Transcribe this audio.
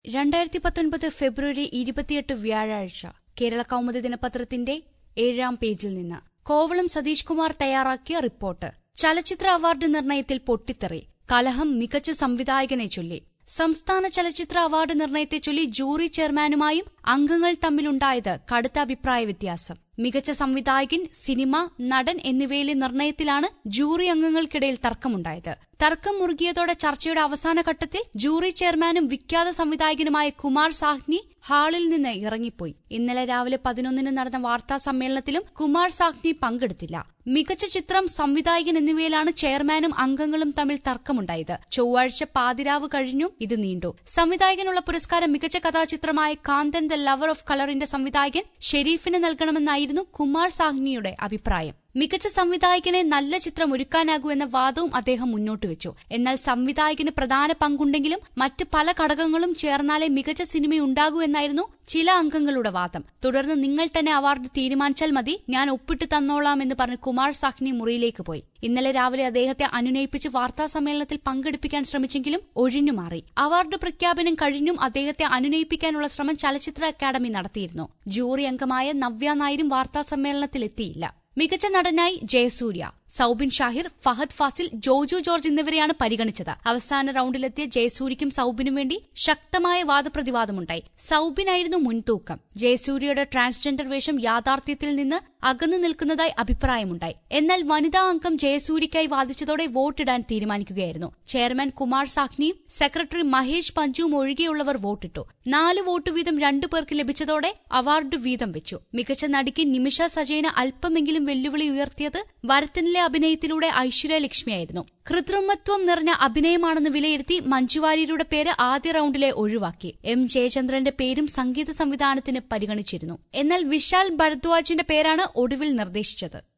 രണ്ടായിരത്തി പത്തൊൻപത് ഫെബ്രുവരി ഇരുപത്തിയെട്ട് വ്യാഴാഴ്ച കേരള കൗമുദി ദിനപത്രത്തിന്റെ ഏഴാം പേജിൽ നിന്ന് കോവളം സതീഷ് കുമാർ തയ്യാറാക്കിയ റിപ്പോർട്ട് ചലച്ചിത്ര അവാർഡ് നിർണയത്തിൽ പൊട്ടിത്തെറി കലഹം മികച്ച സംവിധായകനെ ചൊല്ലി സംസ്ഥാന ചലച്ചിത്ര അവാർഡ് നിർണയത്തെ ചൊല്ലി ജൂറി ചെയർമാനുമായും അംഗങ്ങൾ തമ്മിലുണ്ടായത് കടുത്ത അഭിപ്രായ വ്യത്യാസം മികച്ച സംവിധായകൻ സിനിമ നടൻ എന്നിവയിലെ നിർണയത്തിലാണ് ജൂറി അംഗങ്ങൾക്കിടയിൽ തർക്കമുണ്ടായത് തർക്കം മുറുകിയതോടെ ചർച്ചയുടെ അവസാന ഘട്ടത്തിൽ ജൂറി ചെയർമാനും വിഖ്യാത സംവിധായകനുമായ കുമാർ സാഹ്നി ഹാളിൽ നിന്ന് ഇറങ്ങിപ്പോയി ഇന്നലെ രാവിലെ പതിനൊന്നിന് നടന്ന വാർത്താ സമ്മേളനത്തിലും കുമാർ സാഹ്നി പങ്കെടുത്തില്ല മികച്ച ചിത്രം സംവിധായകൻ എന്നിവയിലാണ് ചെയർമാനും അംഗങ്ങളും തമ്മിൽ തർക്കമുണ്ടായത് ചൊവ്വാഴ്ച പാതിരാവ് കഴിഞ്ഞും ഇത് നീണ്ടു സംവിധായകനുള്ള പുരസ്കാരം മികച്ച കഥാചിത്രമായ കാന്തൻ ദ ലവർ ഓഫ് കളറിന്റെ സംവിധായകൻ ഷെരീഫിന് നൽകണമെന്നായിരുന്നു കുമാർ സാഹ്നിയുടെ അഭിപ്രായം മികച്ച സംവിധായകനെ നല്ല ചിത്രം ഒരുക്കാനാകൂ എന്ന വാദവും അദ്ദേഹം മുന്നോട്ട് വെച്ചു എന്നാൽ സംവിധായകന് പ്രധാന പങ്കുണ്ടെങ്കിലും മറ്റ് പല ഘടകങ്ങളും ചേർന്നാലേ മികച്ച സിനിമയുണ്ടാകൂ എന്നായിരുന്നു ചില അംഗങ്ങളുടെ വാദം തുടർന്ന് നിങ്ങൾ തന്നെ അവാർഡ് തീരുമാനിച്ചാൽ മതി ഞാൻ ഒപ്പിട്ട് തന്നോളാം എന്ന് പറഞ്ഞ് കുമാർ സാഹ്നി മുറിയിലേക്ക് പോയി ഇന്നലെ രാവിലെ അദ്ദേഹത്തെ അനുനയിപ്പിച്ച് വാർത്താ സമ്മേളനത്തിൽ പങ്കെടുപ്പിക്കാൻ ശ്രമിച്ചെങ്കിലും ഒഴിഞ്ഞുമാറി അവാർഡ് പ്രഖ്യാപനം കഴിഞ്ഞും അദ്ദേഹത്തെ അനുനയിപ്പിക്കാനുള്ള ശ്രമം ചലച്ചിത്ര അക്കാദമി നടത്തിയിരുന്നു ജൂറി അംഗമായ നവ്യ നായരും വാർത്താ സമ്മേളനത്തിൽ എത്തിയില്ല മികച്ച നടനായി ജയസൂര്യ സൌബിൻ ഷാഹിർ ഫഹദ് ഫാസിൽ ജോജു ജോർജ് എന്നിവരെയാണ് പരിഗണിച്ചത് അവസാന റൌണ്ടിലെത്തിയ ജയസൂര്യയ്ക്കും സൌബിനും വേണ്ടി ശക്തമായ വാദപ്രതിവാദമുണ്ടായി സൌബിനായിരുന്നു മുൻതൂക്കം ജയസൂര്യയുടെ ട്രാൻസ്ജെൻഡർ വേഷം യാഥാർത്ഥ്യത്തിൽ നിന്ന് അകന്നു നിൽക്കുന്നതായി അഭിപ്രായമുണ്ടായി എന്നാൽ വനിതാ അംഗം ജയസൂര്യയ്ക്കായി വാദിച്ചതോടെ വോട്ടിടാൻ തീരുമാനിക്കുകയായിരുന്നു ചെയർമാൻ കുമാർ സാഹ്നിയും സെക്രട്ടറി മഹേഷ് പഞ്ചുവും ഒഴികെയുള്ളവർ വോട്ടിട്ടു നാല് വോട്ട് വീതം രണ്ടു പേർക്ക് ലഭിച്ചതോടെ അവാർഡ് വീതം വെച്ചു മികച്ച നടിക്ക് നിമിഷ സജയന് അല്പമെങ്കിലും വെല്ലുവിളി ഉയർത്തിയത് വരത്തനിലെ അഭിനയത്തിലൂടെ ഐശ്വര്യ ലക്ഷ്മിയായിരുന്നു കൃത്രിമത്വം നിറഞ്ഞ അഭിനയമാണെന്ന് വിലയിരുത്തി മഞ്ജുവാര്യരുടെ പേര് ആദ്യ റൌണ്ടിലെ ഒഴിവാക്കി എം ജയചന്ദ്രന്റെ പേരും സംഗീത സംവിധാനത്തിന് പരിഗണിച്ചിരുന്നു എന്നാൽ വിശാൽ ഭരദ്വാജിന്റെ പേരാണ് ഒടുവിൽ നിർദ്ദേശിച്ചത്